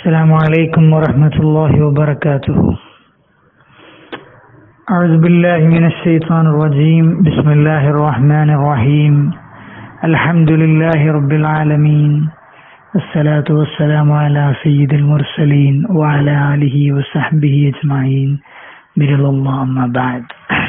السلام عليكم ورحمة الله وبركاته أعوذ بالله من الشيطان الرجيم بسم الله الرحمن الرحيم الحمد لله رب العالمين الصلاة والسلام على سيد المرسلين وعلى آله وصحبه أجمعين برضا الله أما بعد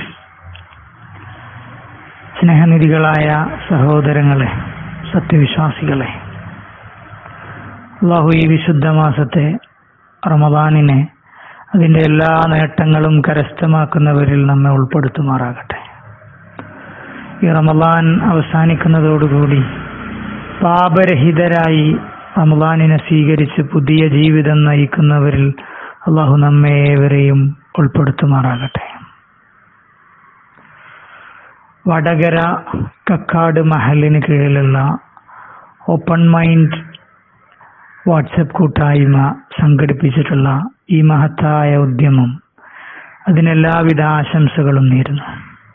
സ്നേഹനിധികളായ സഹോദരങ്ങളെ സത്യവിശ്വാസികളെ അള്ളാഹു ഈ വിശുദ്ധ മാസത്തെ റമദാനിനെ അതിന്റെ എല്ലാ നേട്ടങ്ങളും കരസ്ഥമാക്കുന്നവരിൽ നമ്മെ ഉൾപ്പെടുത്തുമാറാകട്ടെ ഈ റമദാൻ അവസാനിക്കുന്നതോടുകൂടി പാപരഹിതരായി റമദാനിനെ സ്വീകരിച്ച് പുതിയ ജീവിതം നയിക്കുന്നവരിൽ അള്ളാഹു നമ്മെ ഏവരെയും ഉൾപ്പെടുത്തുമാറാകട്ടെ വടകര കക്കാട് മഹലിന് കീഴിലുള്ള ഓപ്പൺ മൈൻഡ് വാട്സപ്പ് കൂട്ടായ്മ സംഘടിപ്പിച്ചിട്ടുള്ള ഈ മഹത്തായ ഉദ്യമം അതിനെല്ലാവിധ ആശംസകളും നേരുന്നു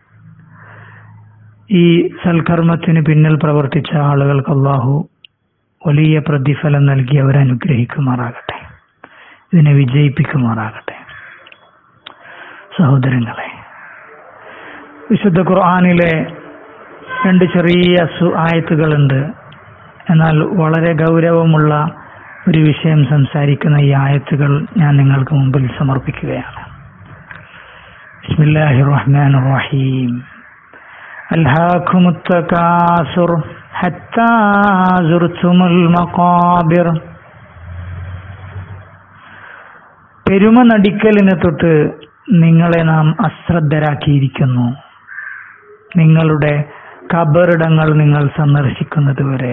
ഈ സൽക്കർമ്മത്തിന് പിന്നിൽ പ്രവർത്തിച്ച ആളുകൾക്ക് അള്ളാഹു വലിയ പ്രതിഫലം നൽകി അവരെ അനുഗ്രഹിക്കുമാറാകട്ടെ ഇതിനെ വിജയിപ്പിക്കുമാറാകട്ടെ സഹോദരങ്ങളെ വിശുദ്ധ ഖുർആാനിലെ രണ്ട് ചെറിയ സു- ആയത്തുകളുണ്ട് എന്നാൽ വളരെ ഗൗരവമുള്ള ഒരു വിഷയം സംസാരിക്കുന്ന ഈ ആയത്തുകൾ ഞാൻ നിങ്ങൾക്ക് മുമ്പിൽ സമർപ്പിക്കുകയാണ് ബിസ്മില്ലാഹി റഹ്മാൻ റഹീം ألهاكم التكاثر حتى زرتم المقابر പെരുമ നടിക്കലിനെ തൊട്ട് നിങ്ങളെ നാം അശ്രദ്ധരാക്കിയിരിക്കുന്നു നിങ്ങളുടെ കബറിടങ്ങൾ നിങ്ങൾ സന്ദർശിക്കുന്നത് വരെ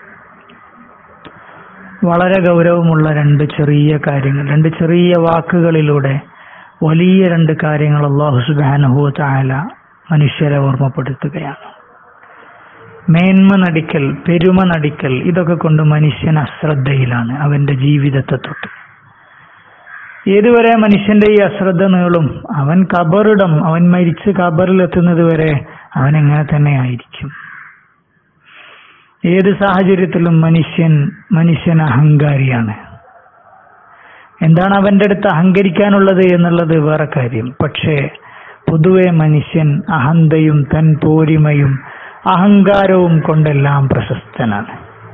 വളരെ ഗൗരവമുള്ള രണ്ട് ചെറിയ കാര്യങ്ങൾ രണ്ട് ചെറിയ വാക്കുകളിലൂടെ വലിയ രണ്ട് കാര്യങ്ങൾ അള്ളാഹു സുബാനഹു താല മനുഷ്യരെ ഓർമ്മപ്പെടുത്തുകയാണ് മേന്മ നടിക്കൽ പെരുമ നടിക്കൽ ഇതൊക്കെ കൊണ്ട് മനുഷ്യൻ അശ്രദ്ധയിലാണ് അവന്റെ ജീവിതത്തെ തൊട്ട് ഏതുവരെ മനുഷ്യന്റെ ഈ അശ്രദ്ധ നീളും അവൻ കബറിടം അവൻ മരിച്ച് കബറിലെത്തുന്നത് വരെ അവൻ എങ്ങനെ തന്നെ ആയിരിക്കും ഏത് സാഹചര്യത്തിലും മനുഷ്യൻ മനുഷ്യൻ അഹങ്കാരിയാണ് എന്താണ് അവന്റെ അടുത്ത് അഹങ്കരിക്കാനുള്ളത് എന്നുള്ളത് വേറെ കാര്യം പക്ഷേ പൊതുവെ മനുഷ്യൻ അഹന്തയും തൻ പോരിമയും അഹങ്കാരവും കൊണ്ടെല്ലാം പ്രശസ്തനാണ്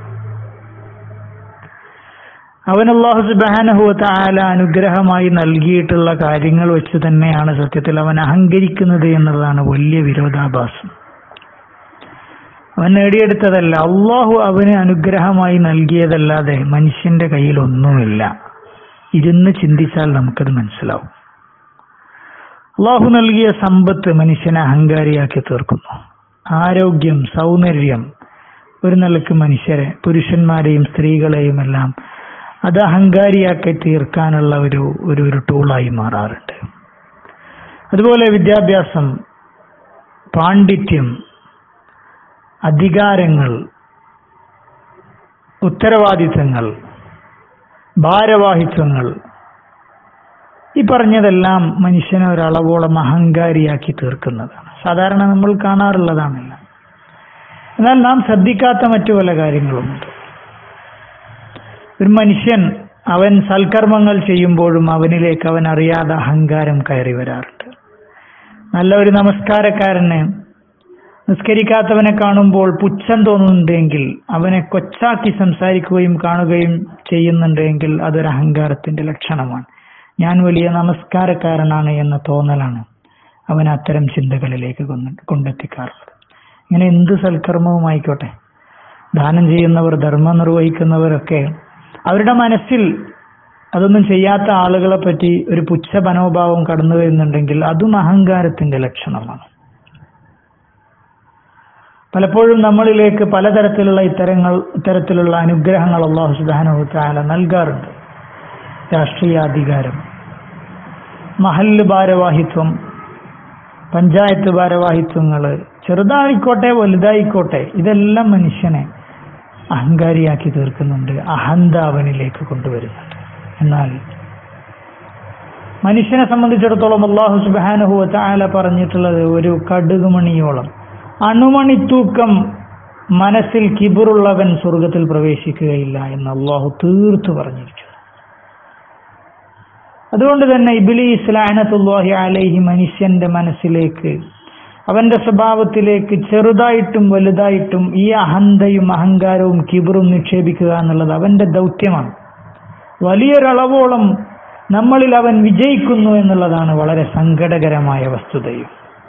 അവൻ അള്ളാഹു സുബാനഹു താല അനുഗ്രഹമായി നൽകിയിട്ടുള്ള കാര്യങ്ങൾ വെച്ച് തന്നെയാണ് സത്യത്തിൽ അവൻ അഹങ്കരിക്കുന്നത് എന്നുള്ളതാണ് വലിയ വിരോധാഭാസം അവൻ നേടിയെടുത്തതല്ല അള്ളാഹു അവന് അനുഗ്രഹമായി നൽകിയതല്ലാതെ മനുഷ്യന്റെ കയ്യിൽ ഒന്നുമില്ല ഇരുന്ന് ചിന്തിച്ചാൽ നമുക്കത് മനസ്സിലാവും അള്ളാഹു നൽകിയ സമ്പത്ത് മനുഷ്യനെ അഹങ്കാരിയാക്കി തീർക്കുന്നു ആരോഗ്യം സൗന്ദര്യം ഒരു നിലക്ക് മനുഷ്യരെ പുരുഷന്മാരെയും സ്ത്രീകളെയും എല്ലാം അത് അഹങ്കാരിയാക്കി തീർക്കാനുള്ള ഒരു ഒരു ഒരു ടൂളായി മാറാറുണ്ട് അതുപോലെ വിദ്യാഭ്യാസം പാണ്ഡിത്യം അധികാരങ്ങൾ ഉത്തരവാദിത്തങ്ങൾ ഭാരവാഹിത്വങ്ങൾ ഈ പറഞ്ഞതെല്ലാം മനുഷ്യനെ ഒരളവോളം അഹങ്കാരിയാക്കി തീർക്കുന്നതാണ് സാധാരണ നമ്മൾ കാണാറുള്ളതാണല്ല എന്നാൽ നാം ശ്രദ്ധിക്കാത്ത മറ്റു പല കാര്യങ്ങളുമുണ്ട് ഒരു മനുഷ്യൻ അവൻ സൽക്കർമ്മങ്ങൾ ചെയ്യുമ്പോഴും അവനിലേക്ക് അവൻ അറിയാതെ അഹങ്കാരം കയറി വരാറുണ്ട് നല്ല ഒരു നമസ്കാരക്കാരന് നിസ്കരിക്കാത്തവനെ കാണുമ്പോൾ പുച്ഛം തോന്നുന്നുണ്ടെങ്കിൽ അവനെ കൊച്ചാക്കി സംസാരിക്കുകയും കാണുകയും ചെയ്യുന്നുണ്ടെങ്കിൽ അതൊരു അഹങ്കാരത്തിന്റെ ലക്ഷണമാണ് ഞാൻ വലിയ നമസ്കാരക്കാരനാണ് എന്ന തോന്നലാണ് അവൻ അത്തരം ചിന്തകളിലേക്ക് കൊണ്ട- കൊണ്ടെത്തിക്കാറുള്ളത് ഇങ്ങനെ എന്ത് സൽക്കർമ്മവുമായിക്കോട്ടെ ദാനം ചെയ്യുന്നവർ ധർമ്മം നിർവഹിക്കുന്നവരൊക്കെ അവരുടെ മനസ്സിൽ അതൊന്നും ചെയ്യാത്ത ആളുകളെ പറ്റി ഒരു പുച്ഛ മനോഭാവം കടന്നു വരുന്നുണ്ടെങ്കിൽ അതും അഹങ്കാരത്തിന്റെ ലക്ഷണമാണ് പലപ്പോഴും നമ്മളിലേക്ക് പലതരത്തിലുള്ള ഇത്തരങ്ങൾ ഇത്തരത്തിലുള്ള അനുഗ്രഹങ്ങൾ അള്ളാഹു സുബാനഹു താല നൽകാറുണ്ട് രാഷ്ട്രീയാധികാരം മഹല്ല് ഭാരവാഹിത്വം പഞ്ചായത്ത് ഭാരവാഹിത്വങ്ങൾ ചെറുതായിക്കോട്ടെ വലുതായിക്കോട്ടെ ഇതെല്ലാം മനുഷ്യനെ അഹങ്കാരിയാക്കി തീർക്കുന്നുണ്ട് അഹന്ത അവനിലേക്ക് കൊണ്ടുവരുന്നുണ്ട് എന്നാൽ മനുഷ്യനെ സംബന്ധിച്ചിടത്തോളം അള്ളാഹു സുബാനഹു താല പറഞ്ഞിട്ടുള്ളത് ഒരു കടുകുമണിയോളം അണുമണി തൂക്കം മനസ്സിൽ കിബിറുള്ളവൻ സ്വർഗത്തിൽ പ്രവേശിക്കുകയില്ല എന്ന് അള്ളാഹു തീർത്തു പറഞ്ഞിരിക്കുന്നു അതുകൊണ്ട് തന്നെ ഇബിലീസ് ലാനത്തുല്ലാഹി അലൈഹി മനുഷ്യന്റെ മനസ്സിലേക്ക് അവന്റെ സ്വഭാവത്തിലേക്ക് ചെറുതായിട്ടും വലുതായിട്ടും ഈ അഹന്തയും അഹങ്കാരവും കിബറും നിക്ഷേപിക്കുക എന്നുള്ളത് അവന്റെ ദൗത്യമാണ് വലിയൊരളവോളം നമ്മളിൽ അവൻ വിജയിക്കുന്നു എന്നുള്ളതാണ് വളരെ സങ്കടകരമായ വസ്തുതയും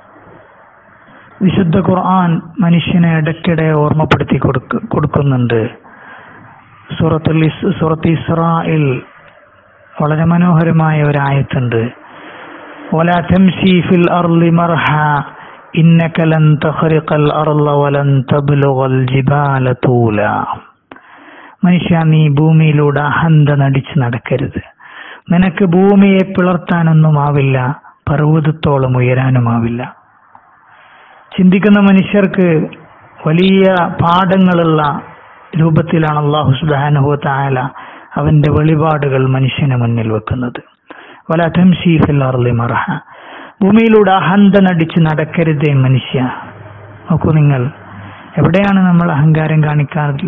വിശുദ്ധ ഖുർആൻ മനുഷ്യനെ ഇടയ്ക്കിടെ ഓർമ്മപ്പെടുത്തി കൊടുക്ക കൊടുക്കുന്നുണ്ട് സൂറത്തുൽ ഇസ് സൂറത്ത് ഇസ്രായിൽ വളരെ മനോഹരമായ ഒരു ആയത്തുണ്ട് ولا تمشي في الأرض مرحا إنك لن تخرق الأرض ولن تبلغ الجبال طولا മനുഷ്യ നീ ഭൂമിയിലൂടെ അഹന്ത നടിച്ച് നടക്കരുത് നിനക്ക് ഭൂമിയെ പിളർത്താനൊന്നുമാവില്ല പർവ്വതത്തോളം ഉയരാനുമാവില്ല ചിന്തിക്കുന്ന മനുഷ്യർക്ക് വലിയ പാഠങ്ങളുള്ള രൂപത്തിലാണ് അള്ളാഹു സുബാനുഹു തായാല അവന്റെ വെളിപാടുകൾ മനുഷ്യന് മുന്നിൽ വെക്കുന്നത് വല തംഷീഫിൽ അർലി മറഹ ഭൂമിയിലൂടെ അഹന്ത നടിച്ച് നടക്കരുതേ മനുഷ്യ നോക്കൂ നിങ്ങൾ എവിടെയാണ് നമ്മൾ അഹങ്കാരം കാണിക്കാറ്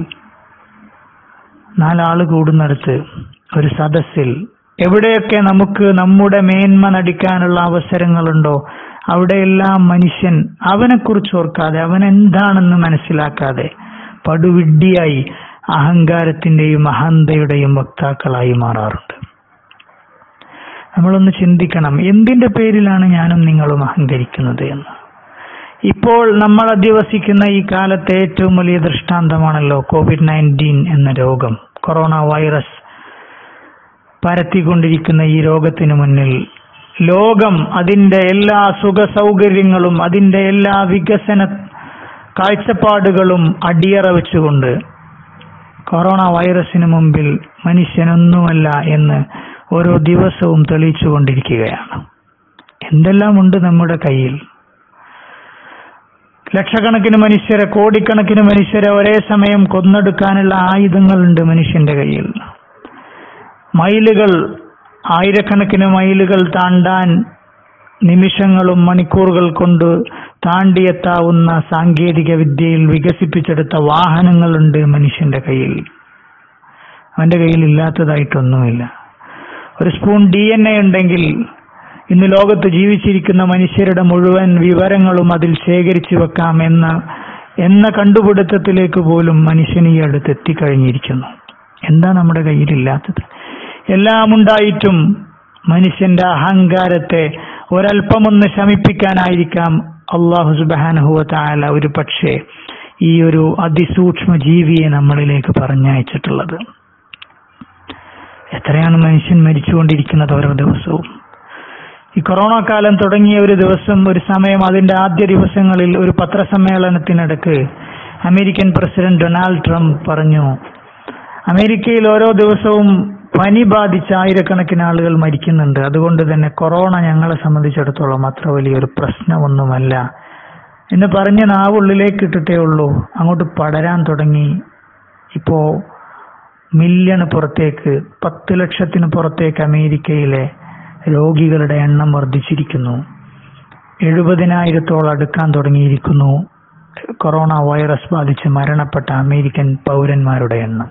നാലാള് കൂടുന്നിടത്ത് ഒരു സദസ്സിൽ എവിടെയൊക്കെ നമുക്ക് നമ്മുടെ മേന്മ നടിക്കാനുള്ള അവസരങ്ങളുണ്ടോ അവിടെയെല്ലാം മനുഷ്യൻ അവനെക്കുറിച്ച് ഓർക്കാതെ അവൻ എന്താണെന്ന് മനസ്സിലാക്കാതെ പടുവിഡ്ഡിയായി അഹങ്കാരത്തിന്റെയും അഹന്തയുടെയും വക്താക്കളായി മാറാറുണ്ട് നമ്മളൊന്ന് ചിന്തിക്കണം എന്തിന്റെ പേരിലാണ് ഞാനും നിങ്ങളും അഹങ്കരിക്കുന്നത് എന്ന് ഇപ്പോൾ നമ്മൾ അധിവസിക്കുന്ന ഈ കാലത്തെ ഏറ്റവും വലിയ ദൃഷ്ടാന്തമാണല്ലോ കോവിഡ് നയൻറ്റീൻ എന്ന രോഗം കൊറോണ വൈറസ് പരത്തിക്കൊണ്ടിരിക്കുന്ന ഈ രോഗത്തിന് മുന്നിൽ ലോകം അതിന്റെ എല്ലാ സുഖ സൗകര്യങ്ങളും അതിന്റെ എല്ലാ വികസന കാഴ്ചപ്പാടുകളും അടിയറ വെച്ചുകൊണ്ട് കൊറോണ വൈറസിന് മുമ്പിൽ മനുഷ്യനൊന്നുമല്ല എന്ന് ഓരോ ദിവസവും തെളിയിച്ചുകൊണ്ടിരിക്കുകയാണ് എന്തെല്ലാം ഉണ്ട് നമ്മുടെ കയ്യിൽ ലക്ഷക്കണക്കിന് മനുഷ്യരെ കോടിക്കണക്കിന് മനുഷ്യരെ ഒരേ സമയം കൊന്നെടുക്കാനുള്ള ആയുധങ്ങളുണ്ട് മനുഷ്യന്റെ കയ്യിൽ മൈലുകൾ ആയിരക്കണക്കിന് മൈലുകൾ താണ്ടാൻ നിമിഷങ്ങളും മണിക്കൂറുകൾ കൊണ്ട് താണ്ടിയെത്താവുന്ന സാങ്കേതിക വിദ്യയിൽ വികസിപ്പിച്ചെടുത്ത വാഹനങ്ങളുണ്ട് മനുഷ്യന്റെ കയ്യിൽ അവന്റെ കയ്യിൽ ഇല്ലാത്തതായിട്ടൊന്നുമില്ല ഒരു സ്പൂൺ ഡി എൻ എ ഉണ്ടെങ്കിൽ ഇന്ന് ലോകത്ത് ജീവിച്ചിരിക്കുന്ന മനുഷ്യരുടെ മുഴുവൻ വിവരങ്ങളും അതിൽ ശേഖരിച്ചു വെക്കാം എന്ന എന്ന കണ്ടുപിടുത്തത്തിലേക്ക് പോലും മനുഷ്യൻ ഈ അടുത്ത് എത്തിക്കഴിഞ്ഞിരിക്കുന്നു എന്താ നമ്മുടെ കയ്യിലില്ലാത്തത് എല്ലാം ഉണ്ടായിട്ടും മനുഷ്യന്റെ അഹങ്കാരത്തെ ഒരല്പമൊന്ന് ശമിപ്പിക്കാനായിരിക്കാം അള്ളാഹു സുബാനഹുവ താല ഒരു പക്ഷേ ഈ ഒരു അതിസൂക്ഷ്മ ജീവിയെ നമ്മളിലേക്ക് പറഞ്ഞയച്ചിട്ടുള്ളത് എത്രയാണ് മനുഷ്യൻ മരിച്ചുകൊണ്ടിരിക്കുന്നത് ഓരോ ദിവസവും ഈ കൊറോണ കാലം തുടങ്ങിയ ഒരു ദിവസം ഒരു സമയം അതിന്റെ ആദ്യ ദിവസങ്ങളിൽ ഒരു പത്രസമ്മേളനത്തിനിടക്ക് അമേരിക്കൻ പ്രസിഡന്റ് ഡൊണാൾഡ് ട്രംപ് പറഞ്ഞു അമേരിക്കയിൽ ഓരോ ദിവസവും പനി ബാധിച്ച ആയിരക്കണക്കിന് ആളുകൾ മരിക്കുന്നുണ്ട് അതുകൊണ്ട് തന്നെ കൊറോണ ഞങ്ങളെ സംബന്ധിച്ചിടത്തോളം അത്ര വലിയൊരു പ്രശ്നമൊന്നുമല്ല എന്ന് പറഞ്ഞ നാവുള്ളിലേക്ക് ഇട്ടിട്ടേ ഉള്ളൂ അങ്ങോട്ട് പടരാൻ തുടങ്ങി ഇപ്പോ മില്യണ് പുറത്തേക്ക് പത്ത് ലക്ഷത്തിന് പുറത്തേക്ക് അമേരിക്കയിലെ രോഗികളുടെ എണ്ണം വർദ്ധിച്ചിരിക്കുന്നു എഴുപതിനായിരത്തോളം അടുക്കാൻ തുടങ്ങിയിരിക്കുന്നു കൊറോണ വൈറസ് ബാധിച്ച് മരണപ്പെട്ട അമേരിക്കൻ പൗരന്മാരുടെ എണ്ണം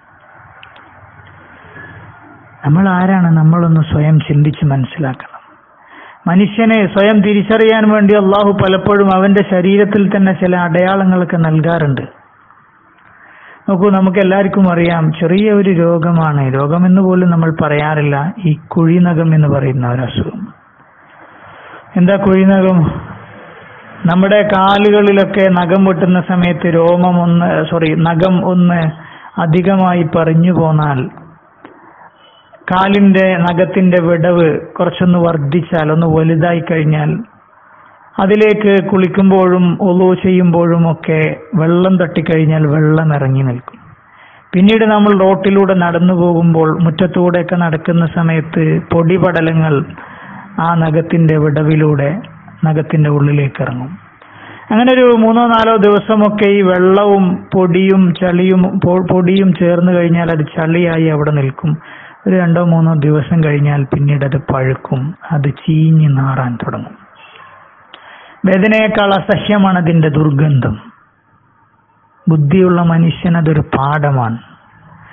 നമ്മൾ ആരാണ് നമ്മളൊന്ന് സ്വയം ചിന്തിച്ച് മനസ്സിലാക്കണം മനുഷ്യനെ സ്വയം തിരിച്ചറിയാൻ വേണ്ടി അള്ളാഹു പലപ്പോഴും അവന്റെ ശരീരത്തിൽ തന്നെ ചില അടയാളങ്ങളൊക്കെ നൽകാറുണ്ട് നോക്കൂ നമുക്ക് എല്ലാവർക്കും അറിയാം ചെറിയ ഒരു രോഗമാണ് രോഗമെന്ന് പോലും നമ്മൾ പറയാറില്ല ഈ കുഴിനകം എന്ന് പറയുന്ന ഒരു അസുഖം എന്താ കുഴിനകം നമ്മുടെ കാലുകളിലൊക്കെ നഖം വെട്ടുന്ന സമയത്ത് രോമം ഒന്ന് സോറി നഖം ഒന്ന് അധികമായി പറഞ്ഞു പോന്നാൽ കാലിന്റെ നഖത്തിന്റെ വിടവ് കുറച്ചൊന്ന് വർദ്ധിച്ചാൽ ഒന്ന് വലുതായി കഴിഞ്ഞാൽ അതിലേക്ക് കുളിക്കുമ്പോഴും ഒലു ചെയ്യുമ്പോഴും ഒക്കെ വെള്ളം തട്ടിക്കഴിഞ്ഞാൽ വെള്ളം ഇറങ്ങി നിൽക്കും പിന്നീട് നമ്മൾ റോട്ടിലൂടെ നടന്നു പോകുമ്പോൾ മുറ്റത്തൂടെയൊക്കെ നടക്കുന്ന സമയത്ത് പൊടിപടലങ്ങൾ ആ നഖത്തിന്റെ വിടവിലൂടെ നഖത്തിന്റെ ഉള്ളിലേക്ക് ഇറങ്ങും അങ്ങനെ ഒരു മൂന്നോ നാലോ ദിവസമൊക്കെ ഈ വെള്ളവും പൊടിയും ചളിയും പൊ- പൊടിയും ചേർന്ന് കഴിഞ്ഞാൽ അത് ചളിയായി അവിടെ നിൽക്കും ഒരു രണ്ടോ മൂന്നോ ദിവസം കഴിഞ്ഞാൽ പിന്നീട് അത് പഴുക്കും അത് ചീഞ്ഞ് നാറാൻ തുടങ്ങും വേദനയേക്കാൾ അസഹ്യമാണ് അതിന്റെ ദുർഗന്ധം ബുദ്ധിയുള്ള മനുഷ്യൻ അതൊരു പാഠമാണ്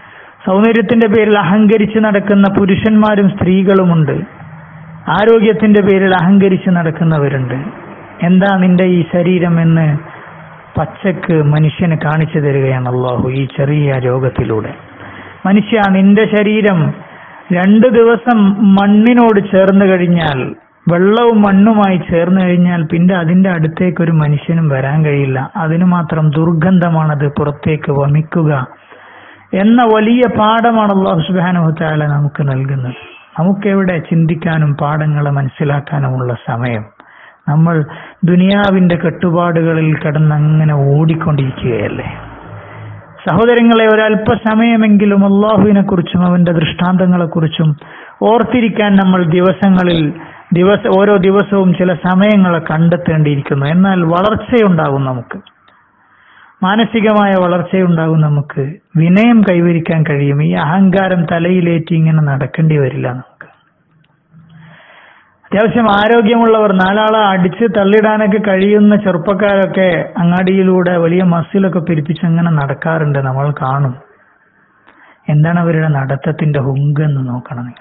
സൗന്ദര്യത്തിന്റെ പേരിൽ അഹങ്കരിച്ച് നടക്കുന്ന പുരുഷന്മാരും സ്ത്രീകളുമുണ്ട് ആരോഗ്യത്തിന്റെ പേരിൽ അഹങ്കരിച്ച് നടക്കുന്നവരുണ്ട് എന്താ നിന്റെ ഈ ശരീരം എന്ന് പച്ചക്ക് മനുഷ്യന് കാണിച്ചു തരികയാണ് അള്ളാഹു ഈ ചെറിയ രോഗത്തിലൂടെ മനുഷ്യ നിന്റെ ശരീരം രണ്ടു ദിവസം മണ്ണിനോട് ചേർന്ന് കഴിഞ്ഞാൽ വെള്ളവും മണ്ണുമായി ചേർന്ന് കഴിഞ്ഞാൽ പിന്നെ അതിന്റെ അടുത്തേക്ക് ഒരു മനുഷ്യനും വരാൻ കഴിയില്ല അതിനു മാത്രം ദുർഗന്ധമാണത് പുറത്തേക്ക് വമിക്കുക എന്ന വലിയ പാഠമാണ് അള്ളാഹു സുബാനുഹത്താല നമുക്ക് നൽകുന്നത് നമുക്കെവിടെ ചിന്തിക്കാനും പാഠങ്ങളെ മനസ്സിലാക്കാനുമുള്ള സമയം നമ്മൾ ദുനിയാവിന്റെ കെട്ടുപാടുകളിൽ കിടന്ന് അങ്ങനെ ഓടിക്കൊണ്ടിരിക്കുകയല്ലേ സഹോദരങ്ങളെ ഒരല്പസമയമെങ്കിലും അള്ളാഹുവിനെ കുറിച്ചും അവന്റെ ദൃഷ്ടാന്തങ്ങളെ കുറിച്ചും ഓർത്തിരിക്കാൻ നമ്മൾ ദിവസങ്ങളിൽ ദിവസ ഓരോ ദിവസവും ചില സമയങ്ങളെ കണ്ടെത്തേണ്ടിയിരിക്കുന്നു എന്നാൽ വളർച്ചയുണ്ടാകും നമുക്ക് മാനസികമായ വളർച്ചയുണ്ടാകും നമുക്ക് വിനയം കൈവരിക്കാൻ കഴിയും ഈ അഹങ്കാരം തലയിലേറ്റി ഇങ്ങനെ നടക്കേണ്ടി വരില്ല നമുക്ക് അത്യാവശ്യം ആരോഗ്യമുള്ളവർ നാലാളെ അടിച്ച് തള്ളിടാനൊക്കെ കഴിയുന്ന ചെറുപ്പക്കാരൊക്കെ അങ്ങാടിയിലൂടെ വലിയ മസിലൊക്കെ പിരിപ്പിച്ച് അങ്ങനെ നടക്കാറുണ്ട് നമ്മൾ കാണും എന്താണ് അവരുടെ നടത്തത്തിന്റെ ഹുങ്ക് എന്ന് നോക്കണം നിങ്ങൾ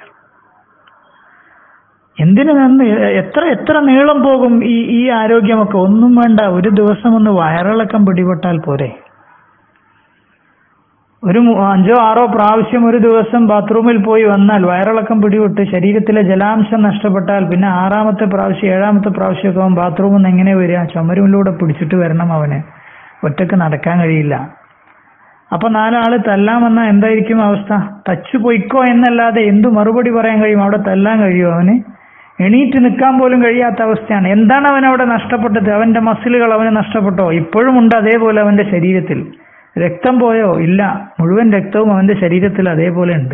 എന്തിനു നിന്ന് എത്ര എത്ര നീളം പോകും ഈ ഈ ആരോഗ്യമൊക്കെ ഒന്നും വേണ്ട ഒരു ദിവസം ഒന്ന് വയറിളക്കം പിടിപെട്ടാൽ പോരെ ഒരു മു- അഞ്ചോ ആറോ പ്രാവശ്യം ഒരു ദിവസം ബാത്റൂമിൽ പോയി വന്നാൽ വയറിളക്കം പിടിപെട്ട് ശരീരത്തിലെ ജലാംശം നഷ്ടപ്പെട്ടാൽ പിന്നെ ആറാമത്തെ പ്രാവശ്യം ഏഴാമത്തെ പ്രാവശ്യമൊക്കെ അവൻ ബാത്റൂമിൽ നിന്ന് എങ്ങനെ വരിക ചുമരുമിലൂടെ പിടിച്ചിട്ട് വരണം അവന് ഒറ്റക്ക് നടക്കാൻ കഴിയില്ല അപ്പൊ നാലാള് തല്ലാൻ വന്നാ എന്തായിരിക്കും അവസ്ഥ തച്ചു പൊയ്ക്കോ എന്നല്ലാതെ എന്തു മറുപടി പറയാൻ കഴിയും അവിടെ തല്ലാൻ കഴിയുമോ അവന് എണീറ്റ് നിൽക്കാൻ പോലും കഴിയാത്ത അവസ്ഥയാണ് എന്താണ് അവൻ അവിടെ നഷ്ടപ്പെട്ടത് അവന്റെ മസിലുകൾ അവന് നഷ്ടപ്പെട്ടോ ഇപ്പോഴും ഉണ്ട് അതേപോലെ അവന്റെ ശരീരത്തിൽ രക്തം പോയോ ഇല്ല മുഴുവൻ രക്തവും അവന്റെ ശരീരത്തിൽ അതേപോലെ ഉണ്ട്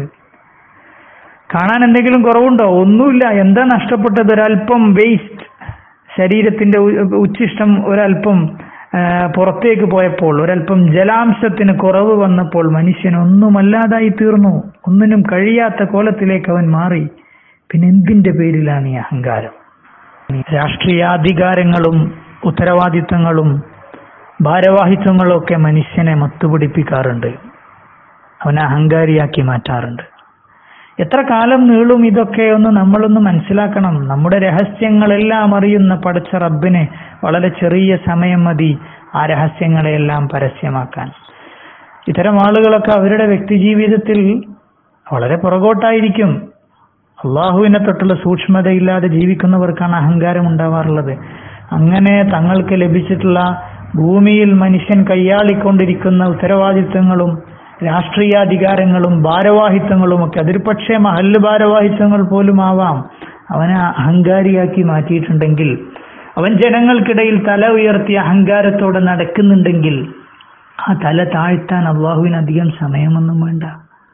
കാണാൻ എന്തെങ്കിലും കുറവുണ്ടോ ഒന്നുമില്ല എന്താ നഷ്ടപ്പെട്ടത് ഒരല്പം വേസ്റ്റ് ശരീരത്തിന്റെ ഉ- ഉച്ഛിഷ്ടം ഒരല്പം ആ, പുറത്തേക്ക് പോയപ്പോൾ ഒരല്പം ജലാംശത്തിന് കുറവ് വന്നപ്പോൾ മനുഷ്യൻ ഒന്നുമല്ലാതായി തീർന്നു ഒന്നിനും കഴിയാത്ത കോലത്തിലേക്ക് അവൻ മാറി പിന്നെ എന്തിന്റെ പേരിലാണ് ഈ അഹങ്കാരം രാഷ്ട്രീയാധികാരങ്ങളും ഉത്തരവാദിത്തങ്ങളും ഭാരവാഹിത്വങ്ങളും ഒക്കെ മനുഷ്യനെ മത്തുപിടിപ്പിക്കാറുണ്ട് അവനെ അഹങ്കാരിയാക്കി മാറ്റാറുണ്ട് എത്ര കാലം നീളും ഇതൊക്കെ ഒന്ന് നമ്മളൊന്ന് മനസ്സിലാക്കണം നമ്മുടെ രഹസ്യങ്ങളെല്ലാം അറിയുന്ന പടച്ച റബ്ബിന് വളരെ ചെറിയ സമയം മതി ആ രഹസ്യങ്ങളെയെല്ലാം പരസ്യമാക്കാൻ ഇത്തരം ആളുകളൊക്കെ അവരുടെ വ്യക്തിജീവിതത്തിൽ വളരെ പുറകോട്ടായിരിക്കും അള്ളാഹുവിനെ തൊട്ടുള്ള സൂക്ഷ്മതയില്ലാതെ ജീവിക്കുന്നവർക്കാണ് അഹങ്കാരം ഉണ്ടാവാറുള്ളത് അങ്ങനെ തങ്ങൾക്ക് ലഭിച്ചിട്ടുള്ള ഭൂമിയിൽ മനുഷ്യൻ കൈയാളിക്കൊണ്ടിരിക്കുന്ന ഉത്തരവാദിത്തങ്ങളും രാഷ്ട്രീയാധികാരങ്ങളും ഭാരവാഹിത്വങ്ങളും ഒക്കെ അതൊരു പക്ഷേ മഹല്ല് ഭാരവാഹിത്വങ്ങൾ പോലും ആവാം അവനെ അഹങ്കാരിയാക്കി മാറ്റിയിട്ടുണ്ടെങ്കിൽ അവൻ ജനങ്ങൾക്കിടയിൽ തല ഉയർത്തി അഹങ്കാരത്തോടെ നടക്കുന്നുണ്ടെങ്കിൽ ആ തല താഴ്ത്താൻ അള്ളാഹുവിന് അധികം സമയമൊന്നും വേണ്ട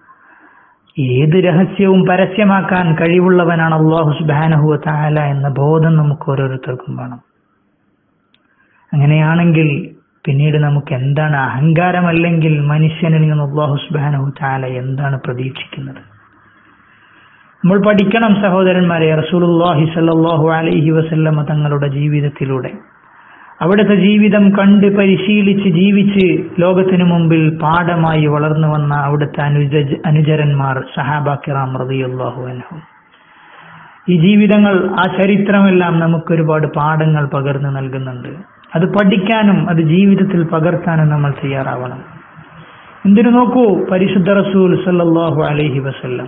ഏത് രഹസ്യവും പരസ്യമാക്കാൻ കഴിവുള്ളവനാണ് അള്ളാഹു സുബാനഹുവ താല എന്ന ബോധം നമുക്ക് ഓരോരുത്തർക്കും വേണം അങ്ങനെയാണെങ്കിൽ പിന്നീട് നമുക്ക് എന്താണ് അഹങ്കാരമല്ലെങ്കിൽ മനുഷ്യനിൽ നിന്ന് അള്ളാഹു സുബാനഹു താല എന്താണ് പ്രതീക്ഷിക്കുന്നത് നമ്മൾ പഠിക്കണം സഹോദരന്മാരെ റസൂലുള്ളാഹി സല്ലല്ലാഹു അലൈഹി വസല്ലമ തങ്ങളുടെ ജീവിതത്തിലൂടെ അവിടുത്തെ ജീവിതം കണ്ട് പരിശീലിച്ച് ജീവിച്ച് ലോകത്തിനു മുമ്പിൽ പാഠമായി വളർന്നു വന്ന അവിടുത്തെ അനുജ അനുചരന്മാർ സഹാബാക്കിറാം റളിയല്ലാഹു അൻഹും ഈ ജീവിതങ്ങൾ ആ ചരിത്രമെല്ലാം നമുക്ക് ഒരുപാട് പാഠങ്ങൾ പകർന്നു നൽകുന്നുണ്ട് അത് പഠിക്കാനും അത് ജീവിതത്തിൽ പകർത്താനും നമ്മൾ തയ്യാറാവണം എന്തിനു നോക്കൂ പരിശുദ്ധ റസൂൽ സല്ലല്ലാഹു അലൈഹി വസല്ലം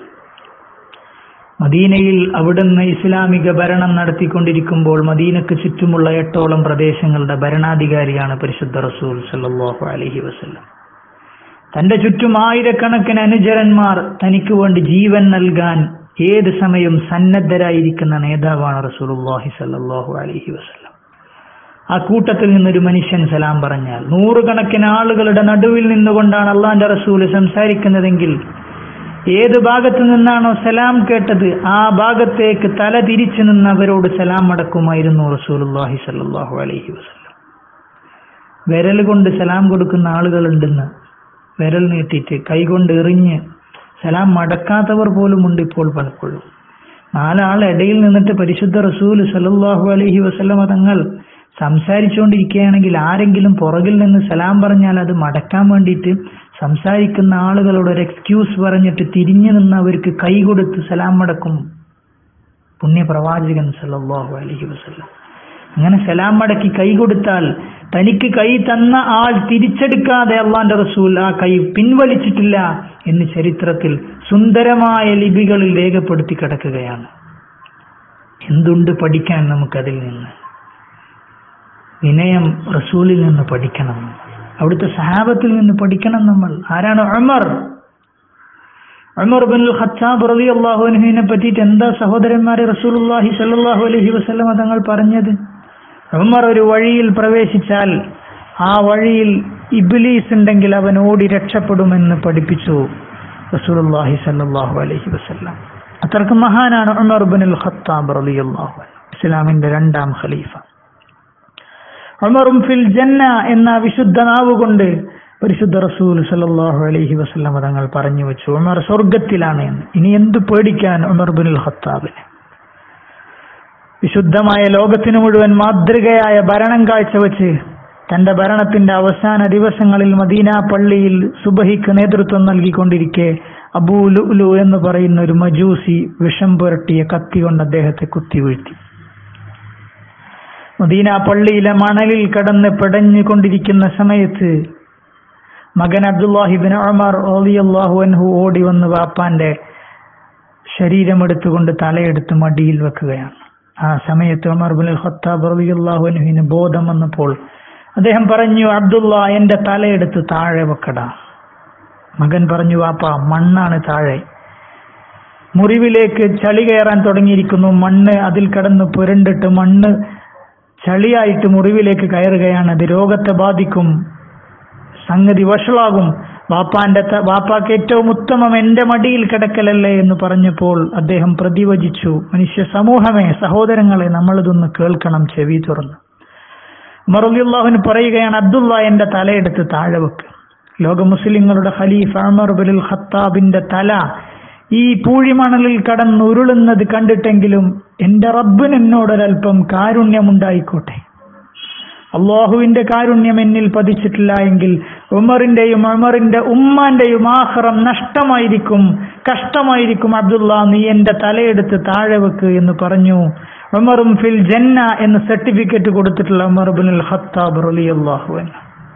മദീനയിൽ അവിടുന്ന് ഇസ്ലാമിക ഭരണം നടത്തിക്കൊണ്ടിരിക്കുമ്പോൾ മദീനക്ക് ചുറ്റുമുള്ള എട്ടോളം പ്രദേശങ്ങളുടെ ഭരണാധികാരിയാണ് പരിശുദ്ധ റസൂൽ സല്ലല്ലാഹു അലൈഹി വസല്ലം തന്റെ ചുറ്റും ആയിരക്കണക്കിന് അനുചരന്മാർ തനിക്ക് വേണ്ടി ജീവൻ നൽകാൻ ഏത് സമയം സന്നദ്ധരായിരിക്കുന്ന നേതാവാണ് റസൂലുള്ളാഹി സല്ലല്ലാഹു അലൈഹി വസല്ലം ആ കൂട്ടത്തിൽ നിന്നൊരു മനുഷ്യൻ സലാം പറഞ്ഞാൽ നൂറുകണക്കിന് ആളുകളുടെ നടുവിൽ നിന്നുകൊണ്ടാണ് അള്ളാന്റെ റസൂല് സംസാരിക്കുന്നതെങ്കിൽ ഏത് ഭാഗത്ത് നിന്നാണോ സലാം കേട്ടത് ആ ഭാഗത്തേക്ക് തല തിരിച്ചു നിന്നവരോട് സലാം മടക്കുമായിരുന്നു റസൂലുള്ളാഹി സല്ലല്ലാഹു അലൈഹി വസല്ലം വിരൽ കൊണ്ട് സലാം കൊടുക്കുന്ന ആളുകളുണ്ടെന്ന് വിരൽ നീട്ടിയിട്ട് കൈകൊണ്ട് എറിഞ്ഞ് സലാം മടക്കാത്തവർ പോലും ഉണ്ട് ഇപ്പോൾ പലപ്പോഴും നാലാൾ ഇടയിൽ നിന്നിട്ട് പരിശുദ്ധ റസൂൽ സല്ലല്ലാഹു അലൈഹി വസല്ലമ തങ്ങൾ സംസാരിച്ചുകൊണ്ടിരിക്കുകയാണെങ്കിൽ ആരെങ്കിലും പുറകിൽ നിന്ന് സലാം പറഞ്ഞാൽ അത് മടക്കാൻ വേണ്ടിയിട്ട് സംസാരിക്കുന്ന ആളുകളോട് ഒരു എക്സ്ക്യൂസ് പറഞ്ഞിട്ട് തിരിഞ്ഞു നിന്ന് അവർക്ക് കൈ കൊടുത്ത് സലാം മടക്കും പുണ്യപ്രവാചകൻ സല്ലല്ലാഹു അലൈഹി വസല്ലം അങ്ങനെ സലാം മടക്കി കൈ കൊടുത്താൽ തനിക്ക് കൈ തന്ന ആൾ തിരിച്ചെടുക്കാതെ അള്ളാന്റെ റസൂൽ ആ കൈ പിൻവലിച്ചിട്ടില്ല എന്ന് ചരിത്രത്തിൽ സുന്ദരമായ ലിപികളിൽ രേഖപ്പെടുത്തി കിടക്കുകയാണ് എന്തുണ്ട് പഠിക്കാൻ നമുക്കതിൽ നിന്ന് വിനയം റസൂലിൽ നിന്ന് പഠിക്കണം അവിടുത്തെ സഹാബത്തിൽ നിന്ന് പഠിക്കണം നമ്മൾ ആരാണ് ഉമർ ഉമർ ബിൻ ഖത്താബ് റളി അള്ളാഹുവിനെ പറ്റിയിട്ട് എന്താ സഹോദരന്മാരെ റസൂലുള്ളാഹി സ്വല്ലല്ലാഹു അലൈഹി വസല്ലമ തങ്ങൾ പറഞ്ഞത് ഉമർ ഒരു വഴിയിൽ പ്രവേശിച്ചാൽ ആ വഴിയിൽ ഇബ്ലീസ് ഉണ്ടെങ്കിൽ അവൻ ഓടി രക്ഷപ്പെടുമെന്ന് പഠിപ്പിച്ചു റസൂലുള്ളാഹി സ്വല്ലല്ലാഹു അലൈഹി വസല്ലം അത്രക്ക് മഹാനാണ് ഉമർ ബിൻ ഖത്താബ് റളിയല്ലാഹു അൻഹു ഇസ്ലാമിന്റെ രണ്ടാം ഖലീഫ ഉമറും ഫിൽ ജന്ന എന്ന വിശുദ്ധ നാവ് കൊണ്ട് പരിശുദ്ധ റസൂൽ സല്ലല്ലാഹു അലൈഹി വസല്ലം തങ്ങൾ പറഞ്ഞു വെച്ചു ഉമർ സ്വർഗത്തിലാണ് എന്ന് ഇനി എന്ത് പേടിക്കാൻ ഉമർ ബിൻ ഖത്താബിന് വിശുദ്ധമായ ലോകത്തിന് മുഴുവൻ മാതൃകയായ ഭരണം കാഴ്ചവെച്ച് തന്റെ ഭരണത്തിന്റെ അവസാന ദിവസങ്ങളിൽ മദീന പള്ളിയിൽ സുബഹിക്ക് നേതൃത്വം നൽകിക്കൊണ്ടിരിക്കെ അബൂ ലുലു എന്ന് പറയുന്ന ഒരു മജൂസി വിഷം പുരട്ടിയ കത്തി കൊണ്ട് അദ്ദേഹത്തെ കുത്തിവീഴ്ത്തി മദീന പള്ളിയിലെ മണലിൽ കടന്ന് പിടഞ്ഞുകൊണ്ടിരിക്കുന്ന സമയത്ത് മകൻ അബ്ദുല്ലാഹിബിൻ ഉമർ റളിയല്ലാഹു അൻഹു ഓടി വന്ന് വാപ്പാന്റെ ശരീരമെടുത്തുകൊണ്ട് തലയെടുത്ത് മടിയിൽ വെക്കുകയാണ് ആ സമയത്ത് ഉമർ ബിൻ ഖത്താബ് റളിയല്ലാഹു അൻഹുവിന് ബോധം വന്നപ്പോൾ അദ്ദേഹം പറഞ്ഞു അബ്ദുള്ള എന്റെ തലയെടുത്ത് താഴെ വെക്കടാ മകൻ പറഞ്ഞു വാപ്പ മണ്ണാണ് താഴെ മുറിവിലേക്ക് ചളി കയറാൻ തുടങ്ങിയിരിക്കുന്നു മണ്ണ് അതിൽ കടന്ന് പുരണ്ടിട്ട് മണ്ണ് ചളിയായിട്ട് മുറിവിലേക്ക് കയറുകയാണ് അത് രോഗത്തെ ബാധിക്കും സംഗതി വഷളാകും വാപ്പാന്റെ ത- വാപ്പാക്ക് ഏറ്റവും ഉത്തമം എന്റെ മടിയിൽ കിടക്കലല്ലേ എന്ന് പറഞ്ഞപ്പോൾ അദ്ദേഹം പ്രതിവചിച്ചു മനുഷ്യ സമൂഹമേ സഹോദരങ്ങളെ നമ്മളിതൊന്ന് കേൾക്കണം ചെവി തുറന്ന് മറുല്ലാഹുവിന് പറയുകയാണ് അബ്ദുള്ള എന്റെ തലയെടുത്ത് താഴെ വെക്ക് ലോക മുസ്ലിങ്ങളുടെ ഖലീഫ് അമർ ബിൽ ഖത്താബിന്റെ തല ഈ പൂഴിമണലിൽ കടന്ന് ഉരുളുന്നത് കണ്ടിട്ടെങ്കിലും എന്റെ റബ്ബിന് എന്നോടൊരൽപ്പം കാരുണ്യമുണ്ടായിക്കോട്ടെ അള്ളാഹുവിന്റെ കാരുണ്യം എന്നിൽ പതിച്ചിട്ടില്ല എങ്കിൽ ഉമറിന്റെയും ഉമറിന്റെ ഉമ്മാന്റെയും ആഹ്റം നഷ്ടമായിരിക്കും കഷ്ടമായിരിക്കും അബ്ദുള്ള നീ എന്റെ തലയെടുത്ത് താഴെ വെക്ക് എന്ന് പറഞ്ഞു ഉമറും ഫിൽ ജന്ന എന്ന് സർട്ടിഫിക്കറ്റ് കൊടുത്തിട്ടുള്ള ഉമർ ബിൻ ഖത്താബ് റളിയല്ലാഹു അൻഹു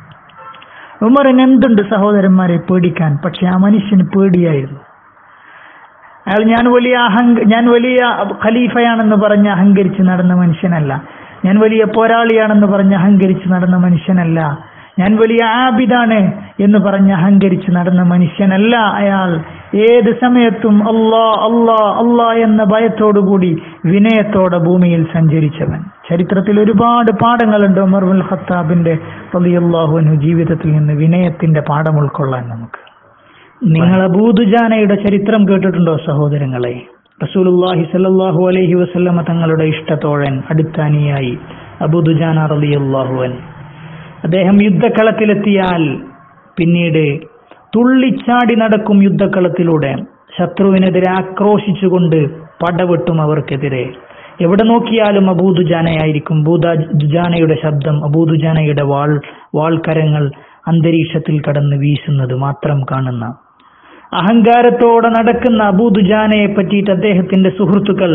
ഉമറിന് എന്തുണ്ട് സഹോദരന്മാരെ പേടിക്കാൻ പക്ഷെ ആ മനുഷ്യന് പേടിയായിരുന്നു അയാൾ ഞാൻ വലിയ അഹങ്ക ഞാൻ വലിയ ഖലീഫയാണെന്ന് പറഞ്ഞ് അഹങ്കരിച്ച് നടന്ന മനുഷ്യനല്ല ഞാൻ വലിയ പോരാളിയാണെന്ന് പറഞ്ഞ് അഹങ്കരിച്ച് നടന്ന മനുഷ്യനല്ല ഞാൻ വലിയ ആബിദാണ് എന്ന് പറഞ്ഞ് അഹങ്കരിച്ച് നടന്ന മനുഷ്യനല്ല അയാൾ ഏത് സമയത്തും അല്ലാ അല്ലാ അല്ലാ എന്ന ഭയത്തോടുകൂടി വിനയത്തോടെ ഭൂമിയിൽ സഞ്ചരിച്ചവൻ ചരിത്രത്തിൽ ഒരുപാട് പാഠങ്ങളുണ്ട് ഉമർ ഉൽ ഖത്താബിന്റെ റളിയല്ലാഹുവിനു ജീവിതത്തിൽ നിന്ന് വിനയത്തിന്റെ പാഠം ഉൾക്കൊള്ളാൻ നമുക്ക് നിങ്ങൾ അബൂദുജാനയുടെ ചരിത്രം കേട്ടിട്ടുണ്ടോ സഹോദരങ്ങളെ റസൂലുള്ളാഹി സല്ലല്ലാഹു അലൈഹി വസല്ലമ തങ്ങളുടെ ഇഷ്ടത്തോഴൻ അടുത്താനിയായി അബൂദുജാന റളിയല്ലാഹു അൻ അദ്ദേഹം യുദ്ധക്കളത്തിലെത്തിയാൽ പിന്നീട് തുള്ളിച്ചാടി നടക്കും യുദ്ധക്കളത്തിലൂടെ ശത്രുവിനെതിരെ ആക്രോശിച്ചുകൊണ്ട് പടവെട്ടും അവർക്കെതിരെ എവിടെ നോക്കിയാലും അബൂദുജാനയായിരിക്കും ബൂദുജാനയുടെ ശബ്ദം അബൂദുജാനയുടെ വാൾ വാൾക്കരങ്ങൾ അന്തരീക്ഷത്തിൽ കടന്ന് വീശുന്നത് മാത്രം കാണുന്ന അഹങ്കാരത്തോടെ നടക്കുന്ന അബൂദുജാനയെ പറ്റിയിട്ട് അദ്ദേഹത്തിന്റെ സുഹൃത്തുക്കൾ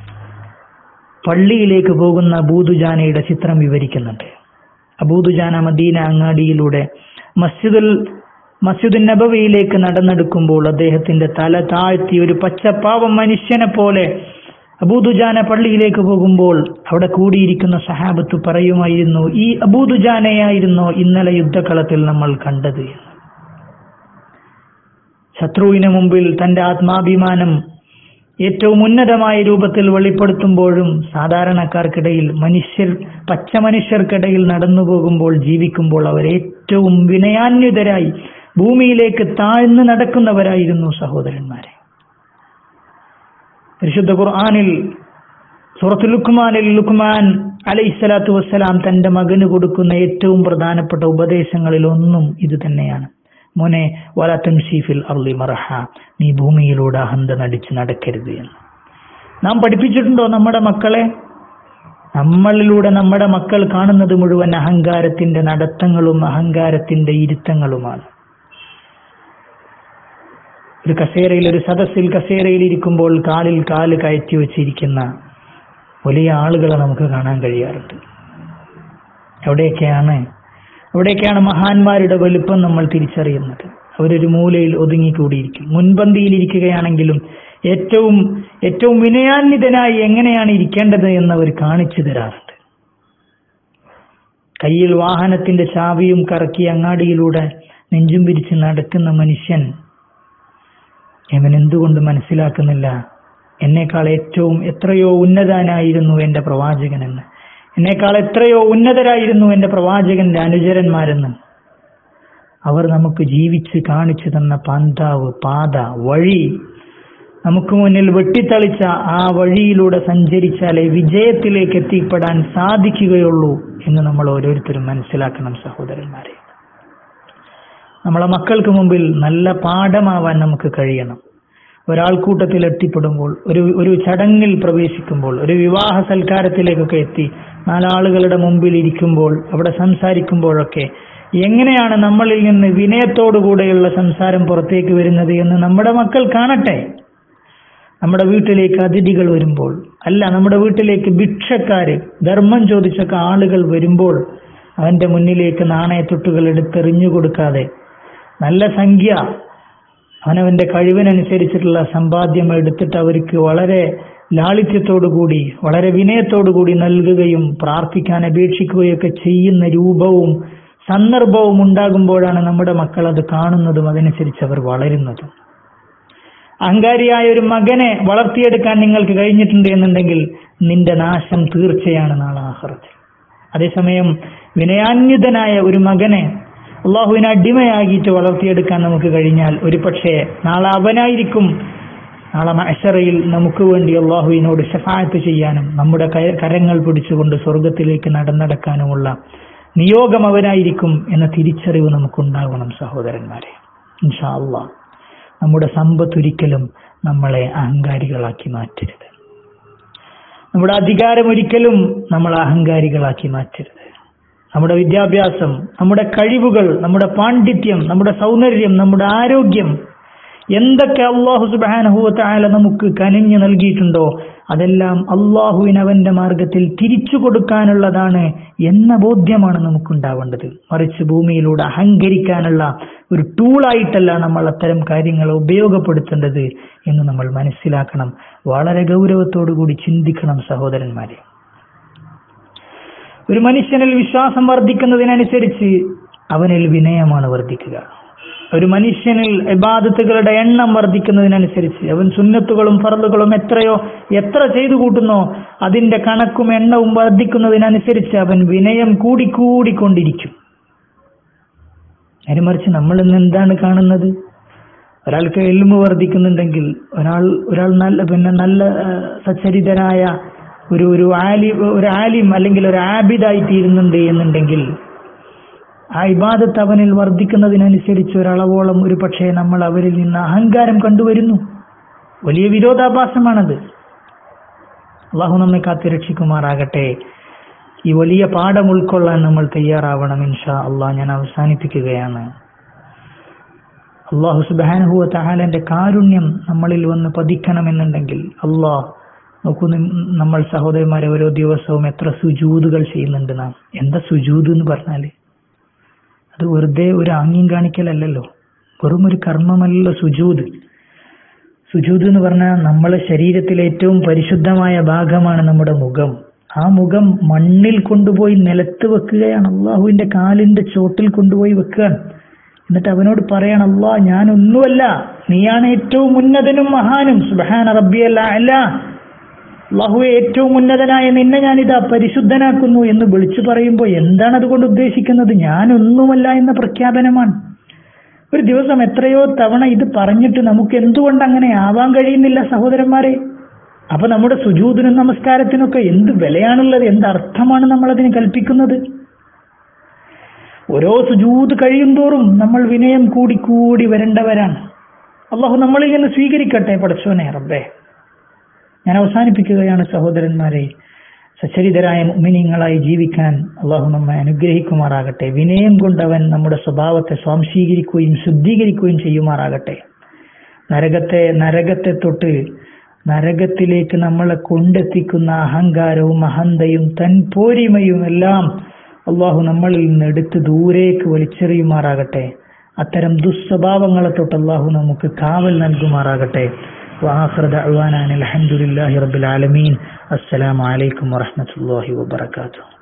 പള്ളിയിലേക്ക് പോകുന്ന അബൂദുജാനയുടെ ചിത്രം വിവരിക്കുന്നുണ്ട് അബൂദുജാന മദീന അങ്ങാടിയിലൂടെ മസ്ജിദുൽ മസ്ജിദുൽ നബവിയിലേക്ക് നടന്നെടുക്കുമ്പോൾ അദ്ദേഹത്തിന്റെ തല താഴ്ത്തി ഒരു പച്ചപ്പാവം മനുഷ്യനെ പോലെ അബൂദുജാന പള്ളിയിലേക്ക് പോകുമ്പോൾ അവിടെ കൂടിയിരിക്കുന്ന സഹാബത്ത് പറയുമായിരുന്നു ഈ അബൂദുജാനയായിരുന്നോ ഇന്നലെ യുദ്ധക്കളത്തിൽ നമ്മൾ കണ്ടത് എന്ന് ശത്രുവിന് മുമ്പിൽ തന്റെ ആത്മാഭിമാനം ഏറ്റവും ഉന്നതമായ രൂപത്തിൽ വെളിപ്പെടുത്തുമ്പോഴും സാധാരണക്കാർക്കിടയിൽ മനുഷ്യർ പച്ച മനുഷ്യർക്കിടയിൽ നടന്നു പോകുമ്പോൾ ജീവിക്കുമ്പോൾ അവർ ഏറ്റവും വിനയാന്വിതരായി ഭൂമിയിലേക്ക് താഴ്ന്നു നടക്കുന്നവരായിരുന്നു സഹോദരന്മാരെ പരിശുദ്ധ ഖുർആനിൽ സൂറത്ത് ലുക്മാനിൽ ലുക്മാൻ അലൈഹിസ്സലാത്തു വസ്സലാം തന്റെ മകന് കൊടുക്കുന്ന ഏറ്റവും പ്രധാനപ്പെട്ട ഉപദേശങ്ങളിൽ ഒന്നും ഇത് തന്നെയാണ് മോനെ വലാത്തൻ ഷീഫിൽ അർലി മറഹ നീ ഭൂമിയിലൂടെ അഹന്ത നടിച്ച് നടക്കരുത് എന്ന് നാം പഠിപ്പിച്ചിട്ടുണ്ടോ നമ്മുടെ മക്കളെ നമ്മളിലൂടെ നമ്മുടെ മക്കൾ കാണുന്നത് മുഴുവൻ അഹങ്കാരത്തിന്റെ നടത്തങ്ങളും അഹങ്കാരത്തിന്റെ ഇരുത്തങ്ങളുമാണ് ഒരു കസേരയിൽ ഒരു സദസ്സിൽ കസേരയിൽ ഇരിക്കുമ്പോൾ കാലിൽ കാല് കയറ്റി വെച്ചിരിക്കുന്ന വലിയ ആളുകളെ നമുക്ക് കാണാൻ കഴിയാറുണ്ട് എവിടെയൊക്കെയാണ് എവിടെയൊക്കെയാണ് മഹാന്മാരുടെ വലുപ്പം നമ്മൾ തിരിച്ചറിയുന്നത് അവരൊരു മൂലയിൽ ഒതുങ്ങിക്കൂടിയിരിക്കും മുൻപന്തിയിൽ ഇരിക്കുകയാണെങ്കിലും ഏറ്റവും ഏറ്റവും വിനയാന്വിതനായി എങ്ങനെയാണ് ഇരിക്കേണ്ടത് എന്ന് അവർ കാണിച്ചു തരാറുണ്ട് കയ്യിൽ വാഹനത്തിന്റെ ചാവിയും കറക്കി അങ്ങാടിയിലൂടെ നെഞ്ചും പിരിച്ച് നടക്കുന്ന മനുഷ്യൻ അവൻ എന്തുകൊണ്ട് മനസ്സിലാക്കുന്നില്ല എന്നേക്കാൾ ഏറ്റവും എത്രയോ ഉന്നതനായിരുന്നു എന്റെ പ്രവാചകനെന്ന് എന്നേക്കാൾ എത്രയോ ഉന്നതരായിരുന്നു എന്റെ പ്രവാചകന്റെ അനുചരന്മാരെന്ന് അവർ നമുക്ക് ജീവിച്ച് കാണിച്ചു തന്ന പാന്താവ് പാത വഴി നമുക്ക് മുന്നിൽ വെട്ടിത്തളിച്ച ആ വഴിയിലൂടെ സഞ്ചരിച്ചാലേ വിജയത്തിലേക്ക് എത്തിപ്പെടാൻ സാധിക്കുകയുള്ളൂ എന്ന് നമ്മൾ ഓരോരുത്തരും മനസ്സിലാക്കണം സഹോദരന്മാരെ നമ്മളെ മക്കൾക്ക് മുമ്പിൽ നല്ല പാഠമാവാൻ നമുക്ക് കഴിയണം ഒരാൾക്കൂട്ടത്തിൽ എത്തിപ്പെടുമ്പോൾ ഒരു ഒരു ചടങ്ങിൽ പ്രവേശിക്കുമ്പോൾ ഒരു വിവാഹ സൽക്കാരത്തിലേക്കൊക്കെ എത്തി നാലാളുകളുടെ മുമ്പിൽ ഇരിക്കുമ്പോൾ അവിടെ സംസാരിക്കുമ്പോഴൊക്കെ എങ്ങനെയാണ് നമ്മളിൽ നിന്ന് വിനയത്തോടുകൂടെയുള്ള സംസാരം പുറത്തേക്ക് വരുന്നത് എന്ന് നമ്മുടെ മക്കൾ കാണട്ടെ നമ്മുടെ വീട്ടിലേക്ക് അതിഥികൾ വരുമ്പോൾ അല്ല നമ്മുടെ വീട്ടിലേക്ക് ഭിക്ഷക്കാര് ധർമ്മം ചോദിച്ചൊക്കെ ആളുകൾ വരുമ്പോൾ അവന്റെ മുന്നിലേക്ക് നാണയത്തൊട്ടുകൾ എടുത്തെറിഞ്ഞു കൊടുക്കാതെ നല്ല സംഖ്യ അവനവന്റെ കഴിവിനനുസരിച്ചിട്ടുള്ള സമ്പാദ്യം എടുത്തിട്ട് അവർക്ക് വളരെ ലാളിത്യത്തോടുകൂടി വളരെ വിനയത്തോടുകൂടി നൽകുകയും പ്രാർത്ഥിക്കാൻ അപേക്ഷിക്കുകയൊക്കെ ചെയ്യുന്ന രൂപവും സന്ദർഭവും ഉണ്ടാകുമ്പോഴാണ് നമ്മുടെ മക്കൾ അത് കാണുന്നതും അതനുസരിച്ച് അവർ വളരുന്നതും അഹങ്കാരിയായ ഒരു മകനെ വളർത്തിയെടുക്കാൻ നിങ്ങൾക്ക് കഴിഞ്ഞിട്ടുണ്ട് എന്നുണ്ടെങ്കിൽ നിന്റെ നാശം തീർച്ചയാണ് നാളെ ആഹ്റത്തിൽ അതേസമയം വിനയാന്വിതനായ ഒരു മകനെ അള്ളാഹുവിനെ അടിമയാകിയിട്ട് വളർത്തിയെടുക്കാൻ നമുക്ക് കഴിഞ്ഞാൽ ഒരു പക്ഷേ നാളെ അവനായിരിക്കും നാളെ മഷറയിൽ നമുക്ക് വേണ്ടി അള്ളാഹുവിനോട് ഷഫായത്ത് ചെയ്യാനും നമ്മുടെ കയ- കരങ്ങൾ പിടിച്ചുകൊണ്ട് സ്വർഗത്തിലേക്ക് നടന്നടക്കാനുമുള്ള നിയോഗം അവനായിരിക്കും എന്ന തിരിച്ചറിവ് നമുക്കുണ്ടാകണം സഹോദരന്മാരെ ഇൻഷാ അള്ളാഹ് നമ്മുടെ സമ്പത്തൊരിക്കലും നമ്മളെ അഹങ്കാരികളാക്കി മാറ്റരുത് നമ്മുടെ അധികാരം ഒരിക്കലും നമ്മളെ അഹങ്കാരികളാക്കി മാറ്റരുത് നമ്മുടെ വിദ്യാഭ്യാസം നമ്മുടെ കഴിവുകൾ നമ്മുടെ പാണ്ഡിത്യം നമ്മുടെ സൗന്ദര്യം നമ്മുടെ ആരോഗ്യം എന്തൊക്കെ അള്ളാഹു സുബാനഹുല നമുക്ക് കനിഞ്ഞു നൽകിയിട്ടുണ്ടോ അതെല്ലാം അള്ളാഹുവിന് അവന്റെ മാർഗത്തിൽ തിരിച്ചു കൊടുക്കാനുള്ളതാണ് എന്ന ബോധ്യമാണ് നമുക്കുണ്ടാവേണ്ടത് മറിച്ച് ഭൂമിയിലൂടെ അഹങ്കരിക്കാനുള്ള ഒരു ടൂളായിട്ടല്ല നമ്മൾ അത്തരം കാര്യങ്ങൾ ഉപയോഗപ്പെടുത്തേണ്ടത് എന്ന് നമ്മൾ മനസ്സിലാക്കണം വളരെ ഗൗരവത്തോടു കൂടി ചിന്തിക്കണം സഹോദരന്മാരെ ഒരു മനുഷ്യനിൽ വിശ്വാസം വർദ്ധിക്കുന്നതിനനുസരിച്ച് അവനിൽ വിനയമാണ് വർദ്ധിക്കുക ഒരു മനുഷ്യനിൽ ഇബാദത്തുകളുടെ എണ്ണം വർദ്ധിക്കുന്നതിനനുസരിച്ച് അവൻ സുന്നത്തുകളും ഫറലുകളും എത്രയോ എത്ര ചെയ്തു കൂട്ടുന്നോ അതിന്റെ കണക്കും എണ്ണവും വർദ്ധിക്കുന്നതിനനുസരിച്ച് അവൻ വിനയം കൂടിക്കൂടിക്കൊണ്ടിരിക്കും നേരെമറിച്ച് നമ്മൾ ഇന്ന് എന്താണ് കാണുന്നത് ഒരാൾക്ക് എല്ലുമ്പ് വർദ്ധിക്കുന്നുണ്ടെങ്കിൽ ഒരാൾ ഒരാൾ നല്ല പിന്നെ നല്ല ആ, സച്ചരിതനായ ഒരു ഒരു ആലി ഒരു ആലിം അല്ലെങ്കിൽ ഒരു ആബിദായി തീരുന്നുണ്ട് എന്നുണ്ടെങ്കിൽ ആ ഇബാദത്ത് അവനിൽ വർദ്ധിക്കുന്നതിനനുസരിച്ച് ഒരളവോളം ഒരു പക്ഷേ നമ്മൾ അവരിൽ നിന്ന് അഹങ്കാരം കണ്ടുവരുന്നു വലിയ വിരോധാഭാസമാണത് അള്ളാഹു നമ്മെ കാത്തി രക്ഷിക്കുമാറാകട്ടെ ഈ വലിയ പാഠം ഉൾക്കൊള്ളാൻ നമ്മൾ തയ്യാറാവണം ഇൻഷാ അള്ളാഹ് ഞാൻ അവസാനിപ്പിക്കുകയാണ് അള്ളാഹു സുബാനുഹുവ തഹാലന്റെ കാരുണ്യം നമ്മളിൽ വന്ന് പതിക്കണമെന്നുണ്ടെങ്കിൽ അള്ളാഹ് നോക്കൂ നി- നമ്മൾ സഹോദരന്മാരെ ഓരോ ദിവസവും എത്ര സുജൂതുകൾ ചെയ്യുന്നുണ്ട് നാം എന്താ സുജൂത് എന്ന് പറഞ്ഞാല് അത് വെറുതെ ഒരു ആംഗ്യം കാണിക്കലല്ലല്ലോ വെറും ഒരു കർമ്മമല്ലല്ലോ സുജൂത് സുജൂത് എന്ന് പറഞ്ഞാൽ നമ്മളെ ശരീരത്തിലെ ഏറ്റവും പരിശുദ്ധമായ ഭാഗമാണ് നമ്മുടെ മുഖം ആ മുഖം മണ്ണിൽ കൊണ്ടുപോയി നിലത്ത് വെക്കുകയാണ് അള്ളാഹുവിന്റെ കാലിന്റെ ചോട്ടിൽ കൊണ്ടുപോയി വെക്കുകയാണ് എന്നിട്ട് അവനോട് പറയണം അള്ളാ ഞാൻ ഒന്നുമല്ല നീയാണ് ഏറ്റവും ഉന്നതനും മഹാനും സുബഹാന റബ്ബിയല്ല അല്ല അള്ളാഹുവെ ഏറ്റവും ഉന്നതനായ നിന്നെ ഞാനിതാ പരിശുദ്ധനാക്കുന്നു എന്ന് വിളിച്ചു പറയുമ്പോൾ എന്താണ് അതുകൊണ്ട് ഉദ്ദേശിക്കുന്നത് ഞാനൊന്നുമല്ല എന്ന പ്രഖ്യാപനമാണ് ഒരു ദിവസം എത്രയോ തവണ ഇത് പറഞ്ഞിട്ട് നമുക്ക് എന്തുകൊണ്ട് അങ്ങനെ ആവാൻ കഴിയുന്നില്ല സഹോദരന്മാരെ അപ്പൊ നമ്മുടെ സുജൂതിനും നമസ്കാരത്തിനൊക്കെ എന്ത് വിലയാണുള്ളത് എന്ത് അർത്ഥമാണ് നമ്മൾ അതിന് കൽപ്പിക്കുന്നത് ഓരോ സുജൂത് കഴിയും തോറും നമ്മൾ വിനയം കൂടി കൂടി വരേണ്ടവരാണ് അള്ളാഹു നമ്മളിൽ നിന്ന് സ്വീകരിക്കട്ടെ പടച്ചോനെ റബ്ബേ ഞാൻ അവസാനിപ്പിക്കുകയാണ് സഹോദരന്മാരെ സച്ചരിതരായ മുഅ്മിനീങ്ങളായി ജീവിക്കാൻ അള്ളാഹു നമ്മെ അനുഗ്രഹിക്കുമാറാകട്ടെ വിനയം കൊണ്ടവൻ നമ്മുടെ സ്വഭാവത്തെ സ്വാംശീകരിക്കുകയും ശുദ്ധീകരിക്കുകയും ചെയ്യുമാറാകട്ടെ നരകത്തെ നരകത്തെ തൊട്ട് നരകത്തിലേക്ക് നമ്മളെ കൊണ്ടെത്തിക്കുന്ന അഹങ്കാരവും അഹന്തയും തൻ പോരിമയും എല്ലാം അള്ളാഹു നമ്മളിൽ നിന്ന് എടുത്ത് ദൂരേക്ക് വലിച്ചെറിയുമാറാകട്ടെ അത്തരം ദുസ്വഭാവങ്ങളെ തൊട്ട് അള്ളാഹു നമുക്ക് കാവൽ നൽകുമാറാകട്ടെ وآخر دعوانا أن الحمد لله رب العالمين السلام عليكم ورحمة الله وبركاته